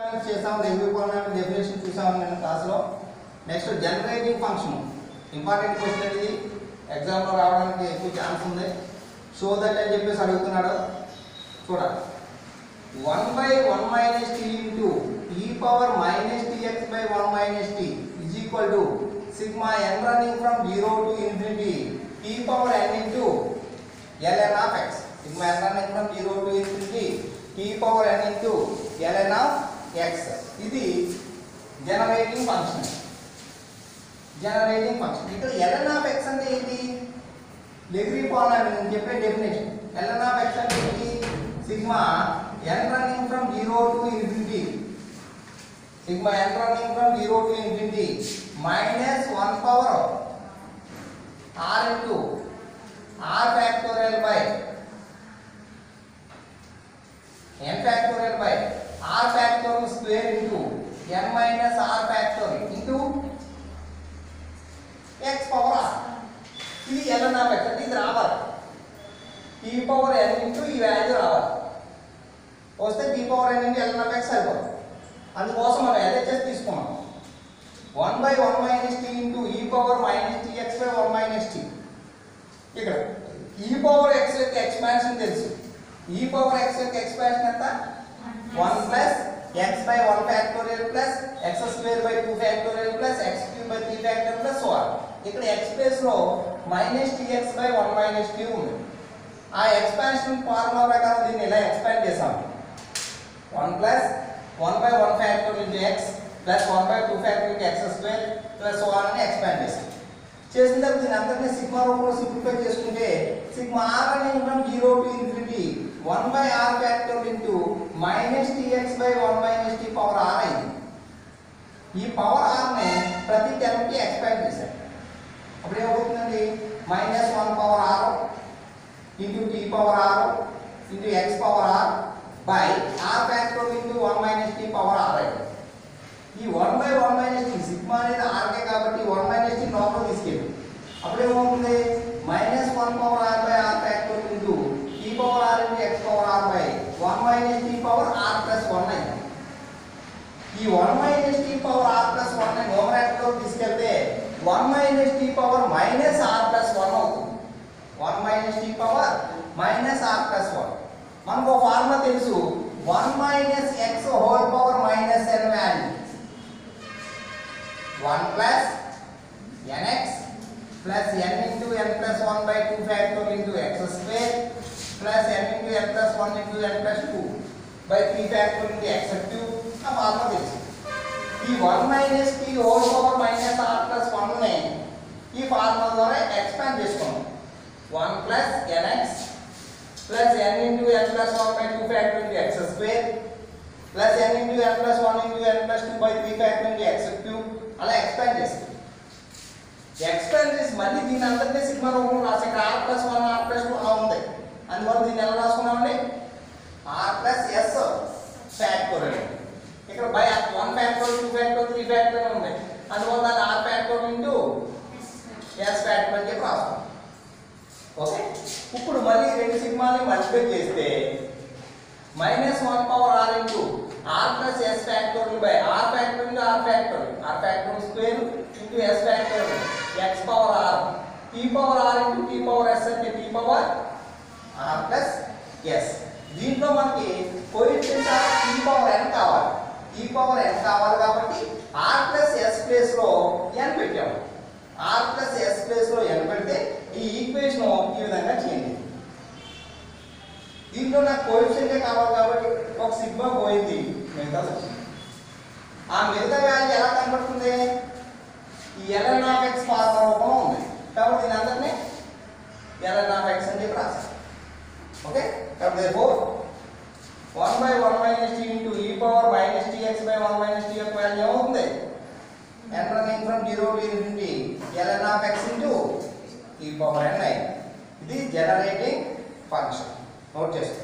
polynomials చేసాం negative polynomial definition చూసాం నేను క్లాస్లో next generating function important question ఇది ఎగ్జామ్లో రావడానికి ఎక్కువ ఛాన్స్ ఉంది షో దట్ అని చెప్పేసి అడుగుతున్నాడు చూడండి one by one minus t into e power minus t x by one minus t is equal to sigma n running from zero to infinity t power n into ln of x sigma n running from 0 to infinity t power n into ln of x ఇది generating function generating function ఇక్కడ ln of x అంటే ఏంటి లెగ్రీ polynomial నేను చెప్పే definition ln of x అంటే ఏంటి sigma n running from 0 to infinity sigma n running from 0 to infinity minus 1 power r into r factorial by n factorial by r factorial square into n minus r factorial into x power r ఇది ln of x అంటే ఇది రావాలి t power n into ఈ value రావాలి వస్తే t power n into ln of x అయిపోతుంది అందుకోసం మనం LHS తీసుకున్నాం 1 by 1 minus t into e power minus t x by 1 minus t ఇక్కడ ఈ పవర్ ఎక్స్ యొక్క ఎక్స్పాన్షన్ తెలుసు ఈ పవర్ ఎక్స్ యొక్క ఎక్స్పాన్షన్ ఎంత one plus x by one factorial plus x square by two factorial plus x cube by three factorial plus so ఇక్కడ x place లో minus t x by one minus t ఉంది ఆ expansion formula ప్రకారం దీన్ని ఇలా expand చేసాం one plus one by one factorial into x plus one by two factorial x square plus one అని expand చేసాం చేసిన తర్వాత దీని అందరినీ సిగ్మా రూపంలో సింప్లిఫై చేసుకుంటే సిగ్మా ఆర్ అని ఉంటాం zero to infinity one by r factor into minus t x by one minus t power r అయింది ఈ పవర్ ఆర్ని ప్రతి టర్మ్కి ఎక్స్పాండ్ చేశారు అప్పుడు ఏమవుతుందండి minus one power r into t power r into x power r by r factor into one minus t power r అయింది ఈ one by one minus t sigma అనేది ఆర్కే కాబట్టి వన్ మైనస్ టీ లోపల తీసుకెళ్ళి అప్పుడు ఏమవుతుంది minus one power r by r factor into t power r into x power r by one minus t power r plus one అయింది ఈ one minus t power r plus one అని న్యూమరేటర్లో తీసుకెళ్తే one minus t power minus r plus one అవుతుంది one minus t power minus r plus one మనకు ఒక formula తెలుసు one minus x whole power minus n value 1 plus nx plus n into n plus 1 by 2 factorial into x square plus n into n plus 1 into n plus 2 by 3 factorial into x cube ఆ formula తెలుసు ఈ 1 minus t whole power minus r plus 1 ని ఈ formula ద్వారా expand చేసుకున్నాం 1 plus nx plus n into n plus 1 by 2 factorial into x square plus n into n plus 1 into n plus 2 by 3 factorial into x cube అలా expand చేస్తాం expand చేసి మళ్ళీ దీని అందరినీ సిగ్మా రూపంలో రాసి ఇక్కడ r plus one r plus two అలా ఉంది అందువల్ల దీన్ని ఎలా రాసుకున్నామండి ఆర్ ప్లస్ ఎస్ ఫ్యాక్టోరియల్ ఇక్కడ by one factorial two factorial three factorial ఉంది అందువల్ల దాన్ని r factorial into s factorial అని చెప్పి రాస్తాం ఓకే ఇప్పుడు మళ్ళీ రెండు సిగ్మాని మల్టిప్లై చేస్తే minus one power r into r plus s factorial by r factorial into are factorial r factorial square into s factorial x power r t power r into t power s అంటే t power r plus s దీంట్లో మనకి coefficient of t power n కావాలి t power n కావాలి కాబట్టి are plus yes place లో ఎన్ పెట్టాము are plus yes place లో ఎన్ పెడితే ఈ ఈక్వేషన్ ఈ విధంగా చేయండి దీంట్లో నాకు కోఎఫిషియంటే కావాలి కాబట్టి ఒక సిగ్మా పోయింది మిగతా వచ్చింది ఆ మిగతా వాల్యూ ఎలా కనబడుతుంది ఈ ఎల్ఎన్ ఆఫ్ ఎక్స్ ఫార్ములా రూపంలో ఉంది కాబట్టి దీని అందరినీ ఎల్ఎన్ ఆఫ్ ఎక్స్ అని చెప్పి రాశాను ఓకే కాబట్టి for one by one minus t into e power minus t x by one minus t యొక్క వాల్యూ ఏమవుతుంది n running from zero to infinity L N of x into e power n I ఇది generating function note చేసుకో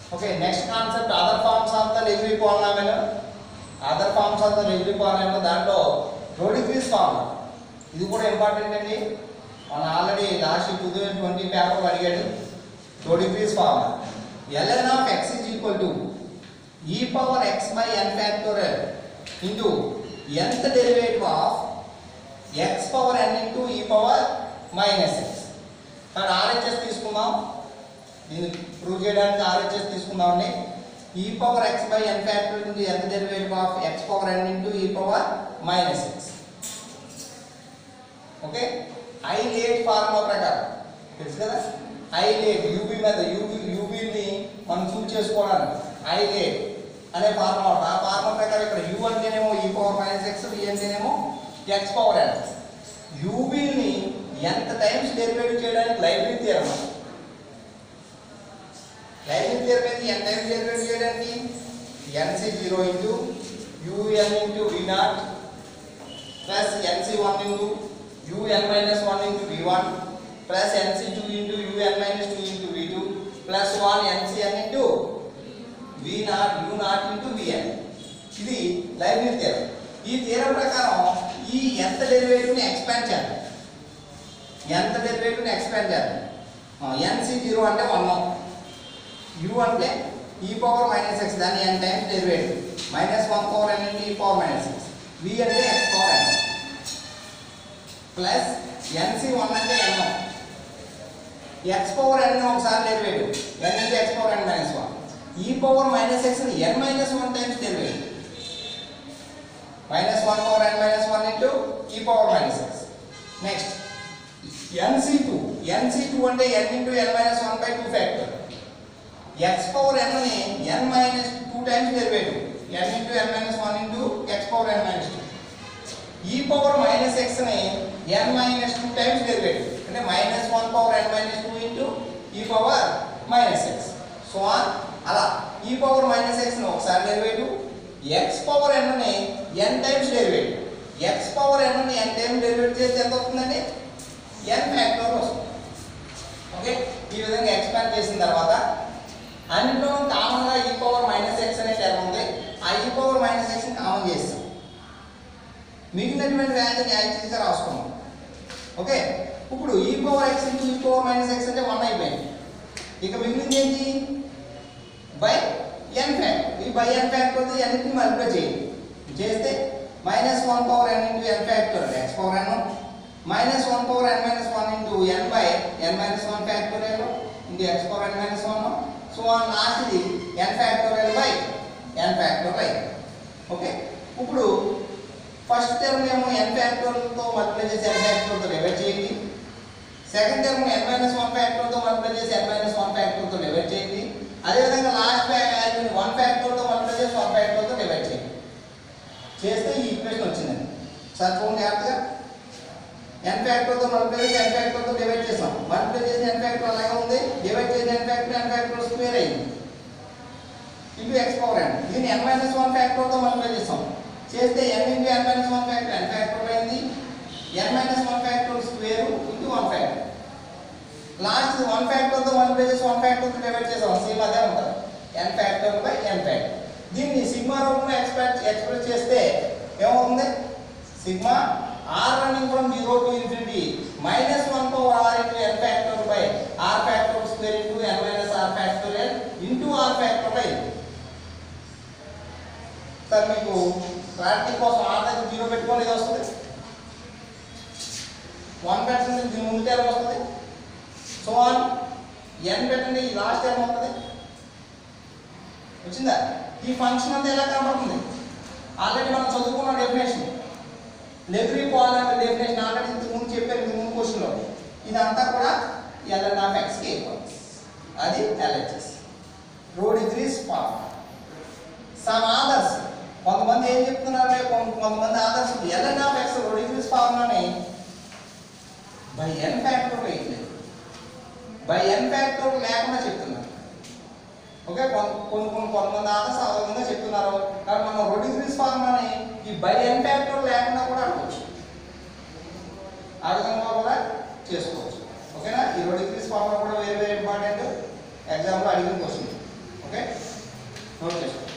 okay next concept other forms of the Laguerre polynomial other forms of the Laguerre polynomial దాంట్లో Rodrigues form ఇది కూడా important అండి మన already last two thousand twenty paper అడిగాడు Rodrigues form ln of x is equal to e power x by n factorial into nth derivative of x power n into e power minus x ఇక్కడ RHS తీసుకుందాం దీన్ని prove చేయడానికి RHS తీసుకుందామండి e power x by n factor into ఎంత derivative of x power n into e power minus x okay ILATE formula ప్రకారం తెలుసు కదా ILATE UV మీద యూబీ యూబీని మనం చూస్ చేసుకోవడానికి ఐ లేట్ అనే ఫార్ములా ఉంటుంది ఆ ఫార్ములా ప్రకారం ఇక్కడ యూ అంటేనేమో ఈ పవర్ మైనస్ ఎక్స్ ఈ అంటేనేమో ఎక్స్ పవర్ ఎన్ యూబీని ఎంత టైమ్స్ డెరివేటివ్ చేయడానికి లైబ్రరీ థియరం లైబ్రరీ థియరం అయితే ఎంత టైమ్స్ డెరివేటివ్ చేయడానికి n c zero into u n into v naught plus n c one into u n minus one into v one plus n c two into u n minus two into v two plus one n c n into v naught u naught into v n ఇది Leibniz theorem ఈ theorem ప్రకారం ఈ ఎంత డెరివేటివ్ని expand చేయాలి ఎంత డెరివేటివ్ని expand చేయాలి ఎన్సి జీరో అంటే వన్ యూ అంటే ఈ పవర్ మైనస్ ఎక్స్ దాన్ని n times derivative minus one power n అంటే e power minus x v అంటే x power n plus n c one అంటే ఎన్ ఎక్స్ పవర్ ఎన్ ఒకసారి derivative n అంటే x power n minus one e power minus x n minus one times derivative minus one power n minus one into e power minus x next ఎన్సి two n c two అంటే n into n minus one by two factor x power ఎన్ని n minus two times derivative n into n minus one into x power n minus two e power minus ఎక్స్ని n minus two times derivative అంటే minus one power n minus two into e power minus x so on అలా e power minus ఎక్స్ని ఒకసారి derivative x power ఎన్ని n times derivative x power ఎన్ని n times derivative చేస్తే ఎంత వస్తుందండి ఎన్ factor వస్తుంది okay ఈ విధంగా ఎక్స్పాండ్ చేసిన తర్వాత అన్నింటిలో కామన్గా ఈ పవర్ మైనస్ ఎక్స్ అనే టర్మ్ ఉంది ఆ ఈ పవర్ మైనస్ ఎక్స్ని కామన్ చేస్తాం మిగిలినటువంటి వాల్యూని యాడ్ చేసి రాసుకున్నాం ఓకే ఇప్పుడు e power x into e power minus x అంటే వన్ అయిపోయింది ఇక మిగిలింది ఏంటి బై ఎన్ ఫ్యాక్టర్ ఈ బై ఎన్ ఫ్యాక్టర్ తో ఎన్నింటిని మల్టిప్లై చేయండి చేస్తే minus one power n into n factor x power n minus one power n minus one into n by n minus one factorial into x power n minus one so on లాస్ట్ది n factorial by n factorial okay ఇప్పుడు first term ఏమో n ఫ్యాక్టోరియల్తో multiply చేసి n ఫ్యాక్టోరియల్తో divide చేయండి second term n minus one ఫ్యాక్టర్తో multiply చేసి n minus one ఫ్యాక్టర్తో డివైడ్ చేయండి అదేవిధంగా లాస్ట్ వాల్యూని వన్ ఫ్యాక్టర్తో మల్టిప్లై చేసి వన్ ఫ్యాక్టర్తో డివైడ్ చేయండి చేస్తే ఈ ఈక్వేషన్ వచ్చిందండి సార్ చూడండి జాగ్రత్తగా ఎన్ ఫ్యాక్టర్తో మల్టిప్లై చేసి ఎన్ ఫ్యాక్టర్తో డివైడ్ చేసాం మల్టిప్లై చేసి ఎన్ ఫ్యాక్టర్ అలాగే ఉంది డివైడ్ చేసి n factor n factor square అయింది ఇంటూ ఎక్స్ పవర్ ఎన్ దీన్ని ఎన్ మైనస్ వన్ ఫ్యాక్టర్తో మల్టిప్లై చేసాం చేస్తే n into n minus one factor n factor అయింది n minus one factor square into one factor last one ఫ్యాక్టర్తో multiply చేసి one ఫ్యాక్టర్తో divide చేసాం సేమ్ అదే ఉంటుంది n factor by n factor దీన్ని సిగ్మా రూపంలో ఎక్స్ప్రెస్ ఎక్స్ప్రెస్ చేస్తే ఏమవుతుంది sigma r running from zero to infinity minus one power r into n factor by r factor square into n minus r factorial into r factor by sir మీకు clarity కోసం r దగ్గర zero పెట్టుకోండి ఇది వస్తుంది one పెట్టండి దీని ముందు term వస్తుంది సో ఆన్ ఎన్ పెట్టండి ఈ లాస్ట్ టర్మ్ వస్తుంది వచ్చిందా ఈ ఫంక్షన్ అంతా ఎలా కనబడుతుంది ఆల్రెడీ మనం చదువుకున్న డెఫినేషన్ లెగ్రీ పాలినామిల్ డెఫినేషన్ ఆల్రెడీ ఇంతకు ముందు చెప్పాను ఇంతకు ముందు క్వశ్చన్లో ఇదంతా కూడా ఎల్ఎన్ ఆఫ్ ఎక్స్కి ఈక్వల్ అది LHS Rodrigues form some others కొంతమంది ఏం చెప్తున్నారంటే కొంత- కొంతమంది others ln of x Rodrigues ఫార్ములాని బై ఎన్ ఫ్యాక్టర్ వేయట్లేదు బై ఎన్ ఫ్యాక్టర్ లేకుండా చెప్తున్నారు ఓకే కొన్- కొన్ని కొన్ని కొంతమంది ఆదర్శ ఆధారంగా చెప్తున్నారు కానీ మనం రో డిగ్రీస్ ఫార్ములాని ఈ బై ఎన్ ఫ్యాక్టర్ లేకుండా కూడా అనుకోవచ్చు ఆ విధంగా కూడా చేసుకోవచ్చు ఓకేనా ఈ రో డిగ్రీస్ ఫార్ములా కూడా వెరీ వెరీ ఇంపార్టెంట్ ఎగ్జామ్లో అడిగిన క్వశ్చన్ ఓకే నోట్ చేసుకో